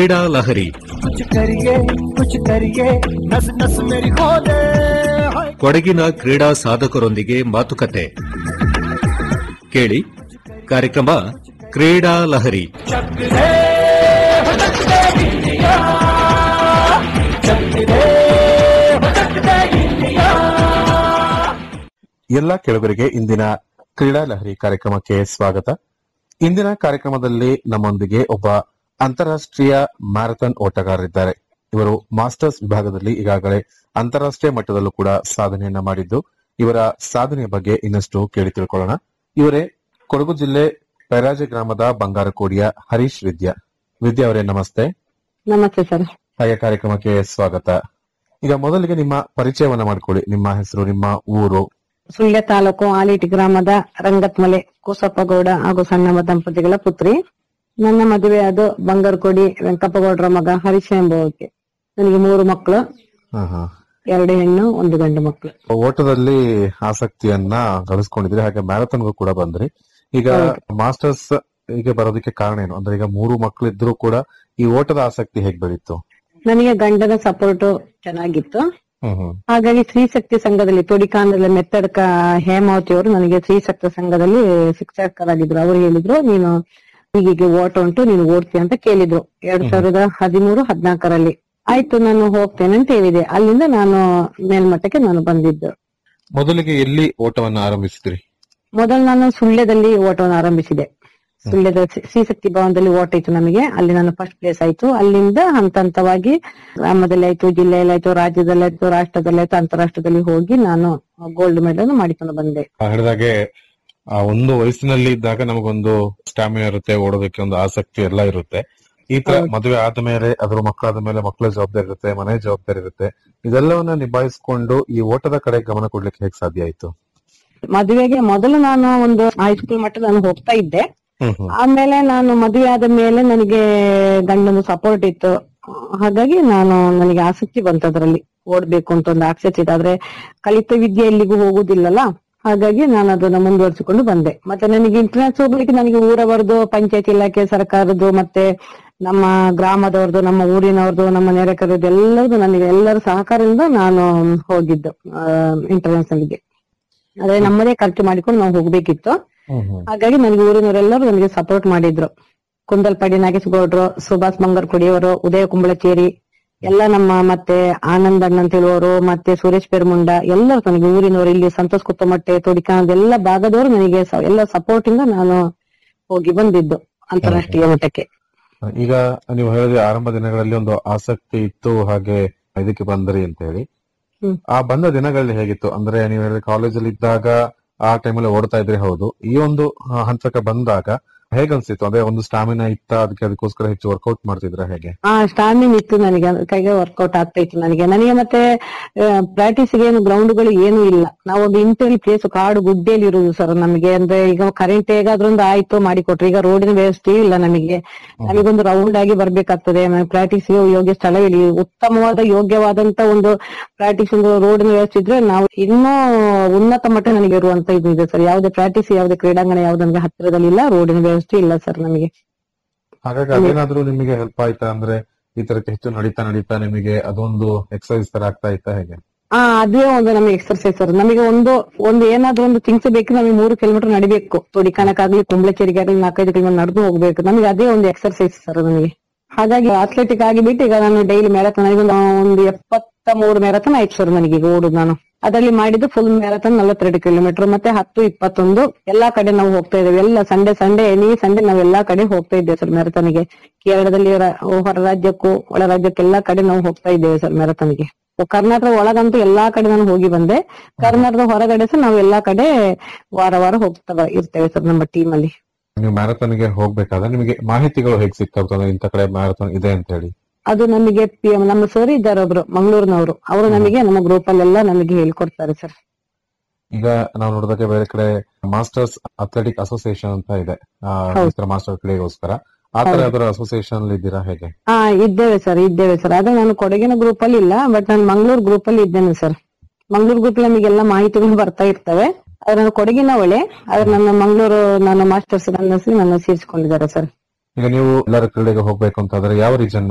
ಕ್ರೀಡಾ ಲಹರಿ कुछ करिए कुछ करिए नस नस मेरी खोले हाय ಕೊಡಗಿನ ಕ್ರೀಡಾ ಸಾಧಕರೊಂದಿಗೆ ಮಾತುಕತೆ ಕೇಳಿ ಕಾರ್ಯಕ್ರಮ ಕ್ರೀಡಾ ಲಹರಿ चक दे हो चक दे इंडिया चक दे हो चक दे इंडिया ಎಲ್ಲ ಕೆಳಗರಿಗೆ ಇಂದಿನ ಕ್ರೀಡಾ ಲಹರಿ ಕಾರ್ಯಕ್ರಮಕ್ಕೆ ಸ್ವಾಗತ ಇಂದಿನ ಕಾರ್ಯಕ್ರಮದಲ್ಲಿ ನಮ್ಮೊಂದಿಗೆ ಒಬ್ಬ ಅಂತಾರಾಷ್ಟ್ರೀಯ ಮ್ಯಾರಥಾನ್ ಓಟಗಾರರಿದ್ದಾರೆ ಇವರು ಮಾಸ್ಟರ್ಸ್ ವಿಭಾಗದಲ್ಲಿ ಈಗಾಗಲೇ ಅಂತಾರಾಷ್ಟ್ರೀಯ ಮಟ್ಟದಲ್ಲೂ ಕೂಡ ಸಾಧನೆಯನ್ನ ಮಾಡಿದ್ದು ಇವರ ಸಾಧನೆಯ ಬಗ್ಗೆ ಇನ್ನಷ್ಟು ಕೇಳಿ ತಿಳ್ಕೊಳ್ಳೋಣ ಇವರೇ ಕೊಡಗು ಜಿಲ್ಲೆ ಪೈರಾಜೆ ಗ್ರಾಮದ ಬಂಗಾರಕೋಡಿಯ ಹರೀಶ್ ವಿದ್ಯಾ ವಿದ್ಯಾ ಅವರೇ ನಮಸ್ತೆ ನಮಸ್ತೆ ಸರ್ ಹಾಗೆ ಕಾರ್ಯಕ್ರಮಕ್ಕೆ ಸ್ವಾಗತ ಈಗ ಮೊದಲಿಗೆ ನಿಮ್ಮ ಪರಿಚಯವನ್ನ ಮಾಡ್ಕೊಳ್ಳಿ ನಿಮ್ಮ ಹೆಸರು ನಿಮ್ಮ ಊರು ಸುಳ್ಯ ತಾಲೂಕು ಆಲಿಟಿ ಗ್ರಾಮದ ರಂಗತ್ಮಲೆ ಕುಸಪ್ಪಗೌಡ ಹಾಗೂ ಸಣ್ಣಮ್ಮ ದಂಪತಿಗಳ ಪುತ್ರಿ ನನ್ನ ಮದುವೆ ಅದು ಬಂಗಾರಕೋಡಿ ವೆಂಕಪ್ಪಗೌಡರ ಮಗ ಹರೀಶ ಎಂಬುವಕ್ಕೆ ನನಗೆ ಮೂರು ಮಕ್ಕಳು ಹಾ ಹಾ ಎರಡು ಹೆಣ್ಣು ಒಂದು ಗಂಡು ಮಕ್ಕಳು ಓಟದಲ್ಲಿ ಆಸಕ್ತಿಯನ್ನ ಗಳಿಸ್ಕೊಂಡಿದ್ರಿ ಹಾಗೆ ಮ್ಯಾರಥಾನ್ಗೂ ಕೂಡ ಬಂದ್ರಿ ಈಗ ಮಾಸ್ಟರ್ಸ್ ಹೀಗೆ ಬರೋದಕ್ಕೆ ಕಾರಣ ಏನು ಅಂದ್ರೆ ಈಗ ಮೂರು ಮಕ್ಕಳು ಇದ್ರೂ ಕೂಡ ಈ ಓಟದ ಆಸಕ್ತಿ ಹೇಗ್ ಬೆಳೀತು ನನಗೆ ಗಂಡನ ಸಪೋರ್ಟ್ ಚೆನ್ನಾಗಿತ್ತು ಹ್ಮ್ ಹ್ಮ್ ಹಾಗಾಗಿ ಸ್ತ್ರೀಶಕ್ತಿ ಸಂಘದಲ್ಲಿ ತೊಡಿಕಾಂಡದ ಮೆತ್ತಡ್ಕ ಹೇಮಾವತಿ ಅವರು ನನಗೆ ಸ್ತ್ರೀಶಕ್ತಿ ಸಂಘದಲ್ಲಿ ಶಿಕ್ಷಕರಾಗಿದ್ರು ಅವ್ರು ಹೇಳಿದ್ರು ನೀನು ಹೀಗೆ ಓಟ ಉಂಟು ನೀನು ಓಡ್ತೀಯ ಅಂತ ಕೇಳಿದ್ರು ಎರಡ್ ಸಾವಿರದ ಹದಿಮೂರು ಹದಿನಾಲ್ಕರಲ್ಲಿ ಆಯ್ತು ನಾನು ಹೋಗ್ತೇನೆ ಅಂತ ಹೇಳಿದೆ ಅಲ್ಲಿಂದ ನಾನು ಮೇಲ್ಮಟ್ಟಕ್ಕೆ ನಾನು ಬಂದಿದ್ದು ಮೊದಲಿಗೆ ಎಲ್ಲಿ ಓಟವನ್ನ ಆರಂಭಿಸಿದ್ರಿ ಮೊದಲು ನಾನು ಸುಳ್ಯದಲ್ಲಿ ಓಟವನ್ನು ಆರಂಭಿಸಿದೆ ಸುಳ್ಯದ ಶ್ರೀ- ಶ್ರೀಶಕ್ತಿ ಭವನದಲ್ಲಿ ಓಟ ಇತ್ತು ನಮಗೆ ಅಲ್ಲಿ ನಾನು ಫಸ್ಟ್ ಪ್ಲೇಸ್ ಆಯ್ತು ಅಲ್ಲಿಂದ ಹಂತ ಹಂತವಾಗಿ ಗ್ರಾಮದಲ್ಲಿ ಆಯ್ತು ಜಿಲ್ಲೆಯಲ್ಲಿ ಆಯ್ತು ರಾಜ್ಯದಲ್ಲಿ ಆಯ್ತು ರಾಷ್ಟ್ರದಲ್ಲಿ ಆಯ್ತು ಅಂತಾರಾಷ್ಟ್ರದಲ್ಲಿ ಹೋಗಿ ನಾನು ಗೋಲ್ಡ್ ಮೆಡಲ್ ಮಾಡಿಕೊಂಡು ಬಂದೆ ಹೇಳಿದಾಗೆ ಆ ಒಂದು ವಯಸ್ಸಿನಲ್ಲಿ ಇದ್ದಾಗ ನಮಗೊಂದು ಸ್ಟಾಮಿನಾ ಇರುತ್ತೆ ಓಡೋದಕ್ಕೆ ಒಂದು ಆಸಕ್ತಿ ಎಲ್ಲ ಇರುತ್ತೆ ಈ ತರ ಮದುವೆ ಆದ್ಮೇಲೆ ಅದ್ರ ಮಕ್ಕಳಾದ ಮೇಲೆ ಮಕ್ಕಳ ಜವಾಬ್ದಾರಿ ಇರುತ್ತೆ ಮನೆ ಜವಾಬ್ದಾರಿ ಇರುತ್ತೆ ಇದೆಲ್ಲವನ್ನ ನಿಭಾಯಿಸ್ಕೊಂಡು ಈ ಓಟದ ಕಡೆ ಗಮನ ಕೊಡ್ಲಿಕ್ಕೆ ಹೇಗ್ ಸಾಧ್ಯ ಆಯ್ತು ಮದುವೆಗೆ ಮೊದಲು ನಾನು ಒಂದು ಹೈಸ್ಕೂಲ್ ಮಟ್ಟ ನಾನು ಹೋಗ್ತಾ ಇದ್ದೆ ಹ್ಮ್ ಹ್ಮ್ ಆಮೇಲೆ ನಾನು ಮದುವೆ ಆದ ಮೇಲೆ ನನಗೆ ಗಂಡನ ಸಪೋರ್ಟ್ ಇತ್ತು ಹಾಗಾಗಿ ನಾನು ನನಗೆ ಆಸಕ್ತಿ ಬಂತು ಅದರಲ್ಲಿ ಓಡ್ಬೇಕು ಅಂತ ಒಂದು ಆಸಕ್ತಿ ಇತ್ತು ಆದ್ರೆ ಕಲಿತ ವಿದ್ಯೆ ಎಲ್ಲಿಗೂ ಹೋಗುದಿಲ್ಲಲ್ಲ ಹಾಗಾಗಿ ನಾನು ಅದನ್ನ ಮುಂದುವರಿಸಿಕೊಂಡು ಬಂದೆ ಮತ್ತೆ ನನಗೆ ಇಂಟರ್ನೆಟ್ ಹೋಗ್ಲಿಕ್ಕೆ ನನಗೆ ಊರವರದು ಪಂಚಾಯತ್ ಇಲಾಖೆ ಸರ್ಕಾರದ್ದು ಮತ್ತೆ ನಮ್ಮ ಗ್ರಾಮದವ್ರದ್ದು ನಮ್ಮ ಊರಿನವ್ರದ್ದು ನಮ್ಮ ನೆರೆಕರದ್ದು ಎಲ್ಲರದು ನನಗೆ ಎಲ್ಲರ ಸಹಕಾರದಿಂದ ನಾನು ಹೋಗಿದ್ದು ಇಂಟರ್ನ್ಯಾಷನಲ್ಗೆ ಅದೇ ನಮ್ಮದೇ ಖರ್ಚು ಮಾಡಿಕೊಂಡು ನಾವು ಹೋಗ್ಬೇಕಿತ್ತು ಹ್ಮ್ ಹ್ಮ್ ಹಾಗಾಗಿ ನನಗೆ ಊರಿನವರೆಲ್ಲರೂ ನನಗೆ ಸಪೋರ್ಟ್ ಮಾಡಿದ್ರು ಕುಂದಲ್ಪಾಡಿ ನಾಗೇಶಗೌಡ್ರು ಸುಭಾಷ್ ಮಂಗರ್ಕೊಡಿಯವರು ಉದಯ ಕುಂಬಳಚೇರಿ ಎಲ್ಲ ನಮ್ಮ ಮತ್ತೆ ಆನಂದ್ ಅಣ್ಣ ಅಂತ ಹೇಳುವವರು ಮತ್ತೆ ಸುರೇಶ್ ಪೆರ್ಮುಂಡ ಎಲ್ಲರೂ ನನಗೆ ಊರಿನವರು ಇಲ್ಲಿ ಸಂತೋಷ್ ಕುತ್ತಮಟ್ಟೆ ತೊಡಿಕಾಣದ ಎಲ್ಲ ಭಾಗದವರು ನನಗೆ ಸ- ಎಲ್ಲ ಸಪೋರ್ಟ್ ಇಂದ ನಾನು ಹೋಗಿ ಬಂದಿದ್ದು ಅಂತಾರಾಷ್ಟ್ರೀಯ ಮಟ್ಟಕ್ಕೆ ಈಗ ನೀವು ಹೇಳಿದ್ರೆ ಆರಂಭ ದಿನಗಳಲ್ಲಿ ಒಂದು ಆಸಕ್ತಿ ಇತ್ತು ಹಾಗೆ ಇದಕ್ಕೆ ಬಂದ್ರಿ ಅಂತ ಹೇಳಿ ಹ್ಮ್. ಆ ಬಂದ ದಿನಗಳಲ್ಲಿ ಹೇಗಿತ್ತು ಅಂದ್ರೆ ನೀವು ಹೇಳಿದ್ರೆ ಕಾಲೇಜಲ್ಲಿ ಇದ್ದಾಗ ಆ ಟೈಮಲ್ಲಿ ಓಡ್ತಾ ಇದ್ರಿ ಹೌದು ಈ ಒಂದು ಆ, ಹಂತಕ್ಕೆ ಬಂದಾಗ ಹೇಗನ್ಸಿತ್ತು ಅಂದ್ರೆ ಒಂದು ಸ್ಟಾಮಿನಾ ಇತ್ತ ಅದಕ್ಕೆ ಅದಕ್ಕೋಸ್ಕರ ಹೆಚ್ಚು ವರ್ಕೌಟ್ ಮಾಡ್ತಿದ್ರ ಹೇಗೆ ಆ ಸ್ಟಾಮಿನ್ ಇತ್ತು ನನಗೆ ಅದ್ರ ಕೈಗೆ ವರ್ಕೌಟ್ ಆಗ್ತಾ ಇತ್ತು ನನಗೆ ನನಗೆ ಮತ್ತೆ ಪ್ರಾಕ್ಟೀಸ್ ಏನು ಗ್ರೌಂಡ್ಗಳು ಏನು ಇಲ್ಲ ನಾವೊಂದು ಇಂಟರ್ವ್ಯೂ ಪ್ಲೇಸ್ ಕಾಡು ಗುಡ್ಡೆಯಲ್ಲಿ ಇರುದು ಸರ್ ನಮಗೆ ಅಂದ್ರೆ ಈಗ ಕರೆಂಟ್ ಹೇಗಾದ್ರೊಂದು ಆಯ್ತು ಮಾಡಿಕೊಟ್ರು ಈಗ ರೋಡಿನ ವ್ಯವಸ್ಥೆ ಇಲ್ಲ ನಮಗೆ ನಮಗೊಂದು ರೌಂಡ್ ಆಗಿ ಬರ್ಬೇಕಾಗ್ತದೆ ಪ್ರಾಕ್ಟೀಸ್ ಯೋಗ್ಯ ಸ್ಥಳವಿಲ್ಲ ಉತ್ತಮವಾದ ಯೋಗ್ಯವಾದಂತ ಒಂದು ಪ್ರಾಕ್ಟೀಸ್ ಒಂದು ರೋಡಿನ ವ್ಯವಸ್ಥೆ ಇದ್ರೆ ನಾವು ಇನ್ನೂ ಉನ್ನತ ಮಟ್ಟ ನನಗೆ ಇರುವಂತ ಇದು ಇದೆ ಸರ್ ಯಾವುದೇ ಪ್ರಾಕ್ಟೀಸ್ ಯಾವುದೇ ಕ್ರೀಡಾಂಗಣ ಯಾವ್ದು ನಮಗೆ ಹತ್ತಿರದಲ್ಲಿ ಇಲ್ಲ ರೋಡಿನ ವ್ಯವಸ್ಥೆ ಇಲ್ಲ ಸರ್ ನಮಗೆ ಹಾಗಾಗಿ ಅದೇನಾದ್ರೂ ನಿಮಗೆ ಹೆಲ್ಪ್ ಆಯ್ತಾ ಅಂದ್ರೆ ಈ ತರಕ್ಕೆ ಹೆಚ್ಚು ನಡೀತಾ ನಡೀತಾ ನಿಮಗೆ ಅದೊಂದು ಎಕ್ಸರ್ಸೈಸ್ ತರ ಆಗ್ತಾ ಇತ್ತಾ ಹೇಗೆ ಹಾ ಅದೇ ಒಂದು ನಮಗೆ ಎಕ್ಸರ್ಸೈಸ್ ಸರ್ ನಮಗೆ ಒಂದು ಒಂದು ಏನಾದ್ರೂ ಒಂದು ಥಿಂಗ್ಸ್ ಬೇಕು ನಮಗೆ ಮೂರು ಕಿಲೋಮೀಟರ್ ನಡಿಬೇಕು ತೊಡಿಕಣಕ್ಕಾಗ್ಲಿ ಕುಂಬಳಚೇರಿಗಾಗ್ಲಿ ನಾಲ್ಕೈದು ಕಿಲೋಮೀಟರ್ ನಡೆದು ಹೋಗ್ಬೇಕು ನಮಗೆ ಅದೇ ಒಂದು ಎಕ್ಸರ್ಸೈಸ್ ಸರ್ ನನಗೆ ಹಾಗಾಗಿ ಅಥ್ಲೆಟಿಕ್ ಆಗಿಬಿಟ್ಟು ಈಗ ನಾನು ಡೈಲಿ ಮ್ಯಾರಥಾನ್ ನನಗೆ ಒಂದು ಎಪ್ಪತ್ತ ಮೂರು ಮ್ಯಾರಥಾನ್ ಆಯ್ತು ಸರ್ ನನಗೆ ಈಗ ಓಡುದು ನಾನು ಅದರಲ್ಲಿ ಮಾಡಿದ್ದು ಫುಲ್ ಮ್ಯಾರಥಾನ್ ನಲವತ್ತೆರಡು ಕಿಲೋಮೀಟರ್ ಮತ್ತೆ ಹತ್ತು ಇಪ್ಪತ್ತೊಂದು ಎಲ್ಲಾ ಕಡೆ ನಾವು ಹೋಗ್ತಾ ಇದ್ದೇವೆ ಎಲ್ಲ ಸಂಡೆ ಸಂಡೆ ಎನಿ ಸಂಡೆ ನಾವು ಎಲ್ಲಾ ಕಡೆ ಹೋಗ್ತಾ ಇದ್ದೇವೆ ಸರ್ ಮ್ಯಾರಥಾನ್ಗೆ ಕೇರಳದಲ್ಲಿ ರ- ಹೊರ ರಾಜ್ಯಕ್ಕೂ ಒಳ ರಾಜ್ಯಕ್ಕೆ ಎಲ್ಲಾ ಕಡೆ ನಾವು ಹೋಗ್ತಾ ಇದ್ದೇವೆ ಸರ್ ಮ್ಯಾರಥಾನ್ಗೆ ಕರ್ನಾಟಕದ ಒಳಗಂತೂ ಎಲ್ಲಾ ಕಡೆ ನಾನು ಹೋಗಿ ಬಂದೆ ಕರ್ನಾಟಕದ ಹೊರಗಡೆ ಸಹ ನಾವು ಎಲ್ಲಾ ಕಡೆ ವಾರ ವಾರ ಹೋಗ್ತಾ ಇರ್ತೇವೆ ಸರ್ ನಮ್ಮ ಟೀಮ್ ಅಲ್ಲಿ ನೀವು ಮ್ಯಾರಥಾನ್ ಗೆ ಹೋಗ್ಬೇಕಾದ್ರೆ ನಿಮಗೆ ಮಾಹಿತಿಗಳು ಹೇಗೆ ಸಿಗ್ತಾ ಇಂತ ಕಡೆ ಮ್ಯಾರಥಾನ್ ಇದೆ ಅಂತ ಹೇಳಿ ಅದು ನಮಗೆ ಪಿ- ನಮ್ಮ ಸರ್ ಇದ್ದಾರೆ ಒಬ್ರು ಮಂಗಳೂರಿನವರು ಅವರು ನಮಗೆ ನಮ್ಮ ಗ್ರೂಪ್ ಅಲ್ಲೆಲ್ಲ ನಮಗೆ ಹೇಳ್ಕೊಡ್ತಾರೆ ಸರ್ ಈಗ ನಾವು ನೋಡಿದಾಗ ಬೇರೆ ಕಡೆ ಮಾಸ್ಟರ್ಸ್ ಅಥ್ಲೆಟಿಕ್ ಅಸೋಸಿಯೇಷನ್ ಅಂತ ಇದೆ ಆ, ಹೌದು. ಈ ತರ ಮಾಸ್ಟರ್ ಕ್ರೀಡೆಗೋಸ್ಕರ ಆ ತರ ಹೌದು. ಯಾವ್ದಾರ ಅಸೋಸಿಯೇಷನ್ ಅಲ್ಲಿ ಇದ್ದೀರಾ ಹೇಗೆ ಹಾ ಇದ್ದೇವೆ ಸರ್ ಇದ್ದೇವೆ ಸರ್ ಅದೇ ನಾನು ಕೊಡಗಿನ ಗ್ರೂಪ್ ಅಲ್ಲಿ ಇಲ್ಲ ಬಟ್ ನಾನು ಮಂಗಳೂರು ಗ್ರೂಪ್ ಅಲ್ಲಿ ಇದ್ದೇನೆ ಸರ್ ಮಂಗಳೂರು ಗ್ರೂಪ್ ನಮಗೆಲ್ಲ ಮಾಹಿತಿಗಳು ಬರ್ತಾ ಇರ್ತವೆ ಆದ್ರೆ ನಾನು ಕೊಡಗಿನವಳೆ ಆದ್ರೆ ನನ್ನ ಮಂಗಳೂರು ನಾನು ಮಾಸ್ಟರ್ಸ್ ನನ್ನ ನನ್ನ ಸೇರಿಸಿಕೊಂಡಿದ್ದಾರೆ ಸರ್ ಈಗ ನೀವು ಎಲ್ಲರ ಕ್ರೀಡೆಗೆ ಹೋಗ್ಬೇಕು ಅಂತ ಆದ್ರೆ ಯಾವ ರೀಜನ್